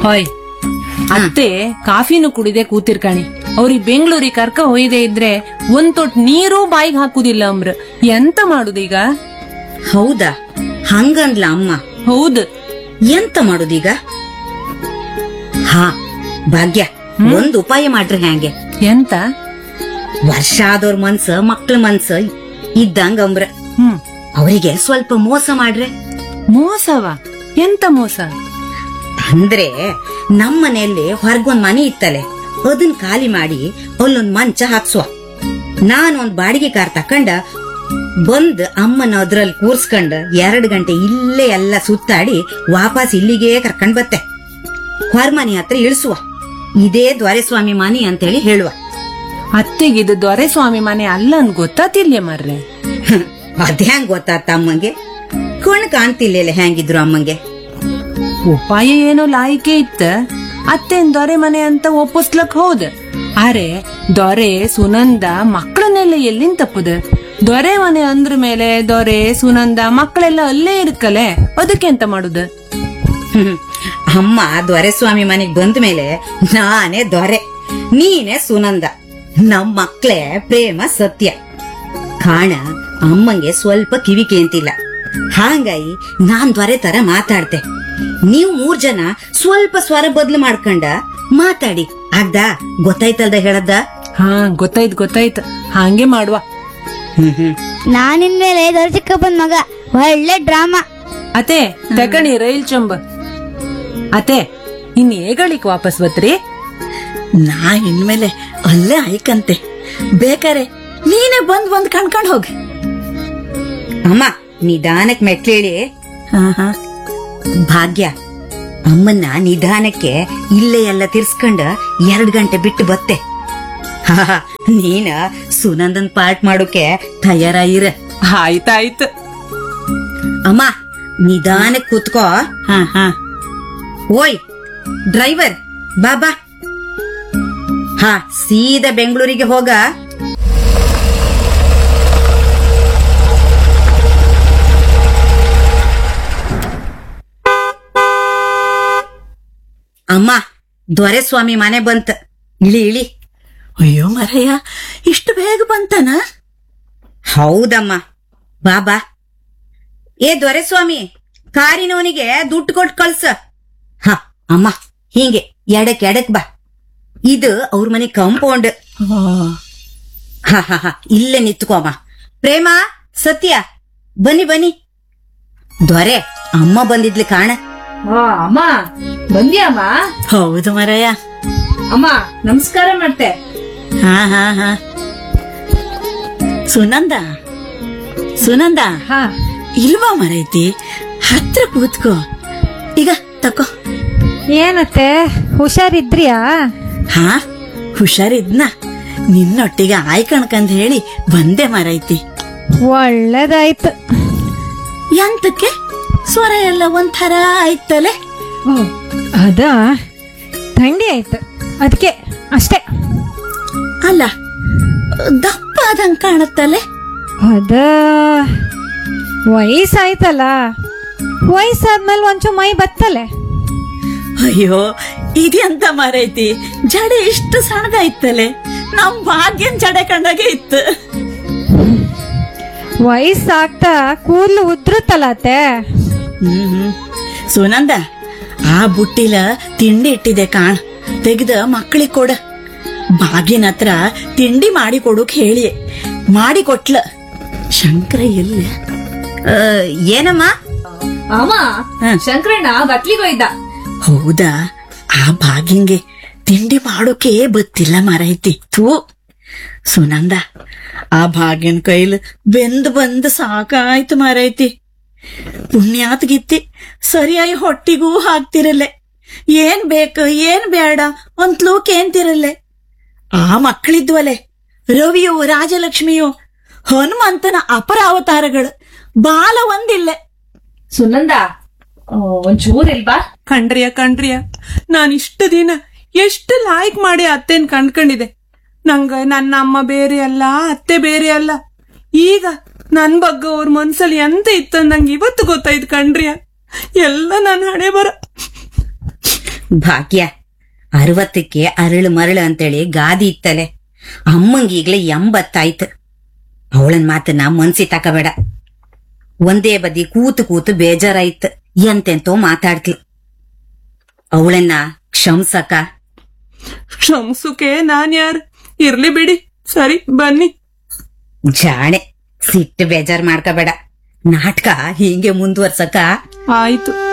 ಹೊಯ್ ಅತ್ತೆ ಕಾಫಿನೂ ಕುಡಿದೆ ಕೂತಿರ್ಕಾಣಿ ಅವ್ರಿಗೆ ಬೆಂಗಳೂರಿಗೆ ಕರ್ಕ ಹೊಯ್ದೆ ಇದ್ರೆ ಒಂದ್ ತೊಟ್ ನೀರು ಬಾಯಿಗೆ ಹಾಕುದಿಲ್ಲ ಅಮ್ರ ಎಂತ ಮಾಡುದೀಗ ಹೌದಾ ಹಂಗಂದ್ಲ ಅಮ್ಮ ಹೌದ್ ಎಂತ ಮಾಡುದೀಗ ಹಾ ಭಾಗ್ಯ ಒಂದ್ ಉಪಾಯ ಮಾಡ್ರಿ ಹ್ಯಾಂಗೆ ಎಂತ ವರ್ಷ ಆದವ್ರ ಮನ್ಸ ಮಕ್ಳ ಮನ್ಸ ಇದ್ದಂಗ ಅಂಬ್ರ ಹ್ಮ್ ಅವರಿಗೆ ಸ್ವಲ್ಪ ಮೋಸ ಮಾಡ್ರೆ ಮೋಸವ ಎಂತ ಮೋಸ ಅಂದ್ರೆ ನಮ್ಮ ಮನೆಯಲ್ಲಿ ಹೊರಗೊಂದ್ ಮನೆ ಇತ್ತಲೆ ಅದನ್ ಖಾಲಿ ಮಾಡಿ ಅಲ್ಲೊಂದ್ ಮಂಚ ಹಾಕ್ಸುವ ನಾನೊಂದ್ ಬಾಡಿಗೆ ಕಾರ್ ತಕೊಂಡ ಬಂದ್ ಅಮ್ಮನ ಅದ್ರಲ್ಲಿ ಕೂರ್ಸ್ಕೊಂಡ್ ಎರಡ್ ಗಂಟೆ ಇಲ್ಲೇ ಎಲ್ಲ ಸುತ್ತಾಡಿ ವಾಪಸ್ ಇಲ್ಲಿಗೆ ಕರ್ಕೊಂಡ್ ಬತ್ತೆ ಹೊರಮನೆ ಹತ್ರ ಇಳಿಸುವ ಇದೇ ದ್ವಾರಸ್ವಾಮಿ ಮನೆ ಅಂತೇಳಿ ಹೇಳುವ ಅತ್ತೆಗೆ ಇದು ದೊರೆಸ್ವಾಮಿ ಮನೆ ಅಲ್ಲ ಅನ್ ಗೊತ್ತಾತಿಲ್ಯ ಮರ್ರೆ ಹ್ಮ್, ಅದ್ಹ್ಯಾಂಗ್ ಗೊತ್ತಾತ ಅಮ್ಮಂಗೆ ಕಣ್ ಕಾಣ್ತಿಲ್ಲ ಹೆಂಗಿದ್ರು ಅಮ್ಮಂಗೆ ಉಪಾಯ ಏನೋ ಲಾಯಿಕೆ ಇತ್ತ ಅತ್ತೆನ್ ದೊರೆ ಮನೆ ಅಂತ ಒಪ್ಪಿಸ್ಲಕ್ ಹೌದ್ ಆರೆ ದೊರೆ ಸುನಂದ ಮಕ್ಕಳನ್ನೆಲ್ಲ ಎಲ್ಲಿಂದ ತಪ್ಪುದ ದೊರೆ ಮನೆ ಅಂದ್ರ ಮೇಲೆ ದೊರೆ ಸುನಂದ ಮಕ್ಕಳೆಲ್ಲ ಅಲ್ಲೇ ಇರ್ಕಲೆ ಅದಕ್ಕೆ ಎಂತ ಮಾಡುದ ಹ್ಮ್. ಅಮ್ಮ ದೊರೆಸ್ವಾಮಿ ಮನೆಗ್ ಬಂದ ಮೇಲೆ ನಾನೇ ದೊರೆ ನೀನೇ ಸುನಂದ ನಮ್ ಮಕ್ಳೇ ಪ್ರೇಮ ಸತ್ಯ ಕಾಣ ಅಮ್ಮಂಗೆ ಸ್ವಲ್ಪ ಕಿವಿ ಕೇಂತಿಲ್ಲ ಹಾಂಗಾಗಿ ನಾನ್ ದೊರೆ ತರ ಮಾತಾಡ್ತೆ ನೀವ್ ಮೂರ್ ಜನ ಸ್ವಲ್ಪ ಸ್ವರ ಬದ್ಲು ಮಾಡ್ಕೊಂಡ ಮಾತಾಡಿ ಆಗ್ದಾ ಗೊತ್ತಾಯ್ತಲ್ದ ಹೇಳದ್ದ ಹಾ ಗೊತ್ತಾಯ್ತು ಗೊತ್ತಾಯ್ತು ಹಾಗೆ ಮಾಡುವ ಹ್ಮ್ ಹ್ಮ್ ನಾನಿನ್ಮೇಲೆ ದೊರೆ ಚಿಕ್ಕಪ್ಪನ್ ಮಗ ಒಳ್ಳೆ ಡ್ರಾಮಾ ಅತೆ ತಕಣಿ ರೈಲ್ ಚಂಬ ಅತೆ ಇನ್ ಏಗಳಿಕ್ ವಾಪಸ್ ಬತ್ರಿ ನಾ ಇನ್ಮೇಲೆ ಅಲ್ಲೇ ಆಯ್ಕಂತೆ ಬೇಕಾರೆ ನೀನೇ ಬಂದ್ ಬಂದ್ ಕಣ್ಕೊಂಡ್ ಹೋಗಿ ಅಮ್ಮ ನಿಧಾನಕ್ ಮೆಟ್ಲೇಳಿ ಹಾ ಹಾ ಭಾಗ್ಯ ಅಮ್ಮನ್ನ ನಿಧಾನಕ್ಕೆ ಇಲ್ಲೇ ಎಲ್ಲ ತಿರ್ಸ್ಕೊಂಡ ಎರಡ್ ಗಂಟೆ ಬಿಟ್ಟು ಬತ್ತೆ ಹಾಹಾ, ನೀನ ಸುನಂದನ್ ಪಾರ್ಟ್ ಮಾಡೋಕೆ ತಯಾರಾಗಿರ ಆಯ್ತಾಯ್ತು ಅಮ್ಮ ನಿಧಾನಕ್ ಕೂತ್ಕೋ ಹಾ ಹಾ ಓಯ್ ಡ್ರೈವರ್ ಬಾಬಾ ಹಾ ಸೀದಾ ಬೆಂಗಳೂರಿಗೆ ಹೋಗ ಅಮ್ಮ ದೊರೆಸ್ವಾಮಿ ಮನೆ ಬಂತ ಇಳಿ ಇಳಿ ಅಯ್ಯೋ ಮರಯ್ಯ ಇಷ್ಟು ಬೇಗ ಬಂತನ ಹೌದಮ್ಮ ಬಾಬಾ ಏ ದೊರೆಸ್ವಾಮಿ ಕಾರಿನವನಿಗೆ ದುಡ್ಡು ಕೊಟ್ಟು ಕಳ್ಸ ಹ ಅಮ್ಮ ಹೀಗೆ ಎಡಕ್ ಎಡಕ್ ಬಾ ಇದು ಅವ್ರ ಮನೆ ಕಾಂಪೌಂಡ್ ಹ ಹ ಹ ಇಲ್ಲೇ ನಿತ್ಕೋ ಅಮ್ಮ ಪ್ರೇಮ ಸತ್ಯ ಬನ್ನಿ ಬನ್ನಿ ದೊರೆ ಅಮ್ಮ ಬಂದಿದ್ಲಿ ಕಾಣ ಅಮ್ಮ ಬಂದ್ಯಾಮ್ಮ ಹೌದು ಮರಯ್ಯ ಅಮ್ಮ ನಮಸ್ಕಾರ ಮಾಡ್ತೆ ಹಾ ಹಾ ಹಾ ಸುನಂದ ಸುನಂದ ಹಾ ಇಲ್ವಾ ಮರೈತಿ ಹತ್ರ ಕೂತ್ಕೋ ಈಗ ತಕೋ ಏನತ್ತೆ ಹುಷಾರಿದ್ರಿಯಾ ಹಾ ಹುಷಾರಿದ್ನ ನಿನ್ನೊಟ್ಟಿಗೆ ಆಯ್ಕಣ್ಕಂದ್ ಹೇಳಿ ಬಂದೆ ಮರೈತಿ ಒಳ್ಳೇದಾಯ್ತು ಎಂತಕ್ಕೆ ಸ್ವರ ಎಲ್ಲ ಒಂಥರ ಆಯ್ತಲೆ ಓ ಅದ ಥಂಡಿ ಆಯ್ತು ಅದಕ್ಕೆ ಅಷ್ಟೇ ಅಲ್ಲ ದಪ್ಪ ಆದಂಗ್ ಕಾಣುತ್ತಲೆ ಅದ ವಯಸ್ಸಾಯ್ತಲ್ಲ ವಯಸ್ಸಾದ್ಮೇಲೆ ಒಂಚೂರು ಮೈ ಬತ್ತಲೆ ಅಯ್ಯೋ ಇದೆಂತ ಮರೈತಿ ಜಡೆ ಇಷ್ಟು ಸಣ್ಣದಾಯ್ತಲೆ ನಮ್ ಭಾಗ್ಯನ್ ಜಡೆ ಕಂಡಾಗೆ ಇತ್ತು ವಯಸ್ಸಾಗ್ತಾ ಕೂದಲು ಉದ್ರುತ್ತಲ್ಲ ಅತ್ತೆ ಹ್ಮ್ ಹ್ಮ್. ಸುನಂದ ಆ ಬುಟ್ಟಿಲ ತಿಂಡಿ ಇಟ್ಟಿದೆ ಕಾಣ್ ತೆಗ್ದ ಮಕ್ಕಳಿಗೆ ಕೊಡ ಭಾಗ್ಯನ ಹತ್ರ ತಿಂಡಿ ಮಾಡಿ ಕೊಡೋಕ್ ಹೇಳಿ ಮಾಡಿ ಕೊಟ್ಲ ಶಂಕರ ಎಲ್ಲ ಆ, ಏನಮ್ಮ ಅಮ್ಮ ಹ. ಶಂಕರಣ್ಣ ಬಟ್ಲಿಗೋಯ್ದ ಹೌದಾ ಆ ಭಾಗ್ಯಂಗೆ ತಿಂಡಿ ಮಾಡೋಕೆ ಬತ್ತಿಲ್ಲ ಮರೈತಿ ಥೂ ಸುನಂದ ಆ ಭಾಗ್ಯನ್ ಕೈಲ್ ಬೆಂದ್ ಬಂದ್ ಸಾಕಾಯ್ತು ಮರೈತಿ ಪುಣ್ಯಾತ್ ಗಿತ್ತಿ ಸರಿಯಾಗಿ ಹೊಟ್ಟಿಗೂ ಹಾಕ್ತಿರಲ್ಲೆ ಏನ್ ಬೇಕು ಏನ್ ಬೇಡ ಒಂದ್ ಕೇಂತಿರಲ್ಲೆ ಆ ಮಕ್ಕಳಿದ್ವಲೆ ರವಿಯು ರಾಜಲಕ್ಷ್ಮಿಯು ಹನುಮಂತನ ಅಪರ ಅವತಾರಗಳು ಬಾಲ ಒಂದಿಲ್ಲೆ ಸುನಂದ ಒಂಚೂರ್ ಇಲ್ವಾ ಕಣ್ರಿಯ ಕಣ್ರಿಯ ನಾನ್ ಇಷ್ಟು ದಿನ ಎಷ್ಟು ಲಾಯ್ಕ್ ಮಾಡಿ ಅತ್ತೆನ್ ಕಂಡ್ಕೊಂಡಿದೆ ನಂಗ ನನ್ನ ಅಮ್ಮ ಬೇರೆ ಅಲ್ಲ ಅತ್ತೆ ಬೇರೆ ಅಲ್ಲ ಈಗ ನನ್ ಬಗ್ಗೆ ಅವ್ರ ಮನ್ಸಲ್ಲಿ ಎಂತ ಇತ್ತು ನಂಗೆ ಇವತ್ತು ಗೊತ್ತಾಯ್ತು ಕಣ್ರಿಯ ಎಲ್ಲ ನನ್ನ ಹಣೆ ಬರ ಭಾಗ್ಯ ಅರವತ್ತಕ್ಕೆ ಅರಳು ಮರಳು ಅಂತೇಳಿ ಗಾದಿ ಇತ್ತಲೆ ಅಮ್ಮಂಗ್ ಈಗ್ಲೇ ಎಂಬತ್ತಾಯ್ತು ಅವಳನ್ ಮಾತನ್ನ ಮನ್ಸಿ ತಕಬೇಡ ಒಂದೇ ಬದಿ ಕೂತು ಕೂತು ಬೇಜಾರಾಯ್ತು ಎಂತೆಂತೋ ಮಾತಾಡ್ತ್ಲು ಅವಳನ್ನ ಕ್ಷಮ್ಸಕ ಕ್ಷಮ್ಸುಕೆ ನಾನ್ ಯಾರ್ ಇರ್ಲಿ ಬಿಡಿ ಸರಿ ಬನ್ನಿ ಜಾಣೆ ಸಿಟ್ಟು ಬೇಜಾರ್ ಮಾಡ್ಕೋಬೇಡ ನಾಟಕ ಹೀಗೆ ಮುಂದುವರ್ಸಕ ಆಯ್ತು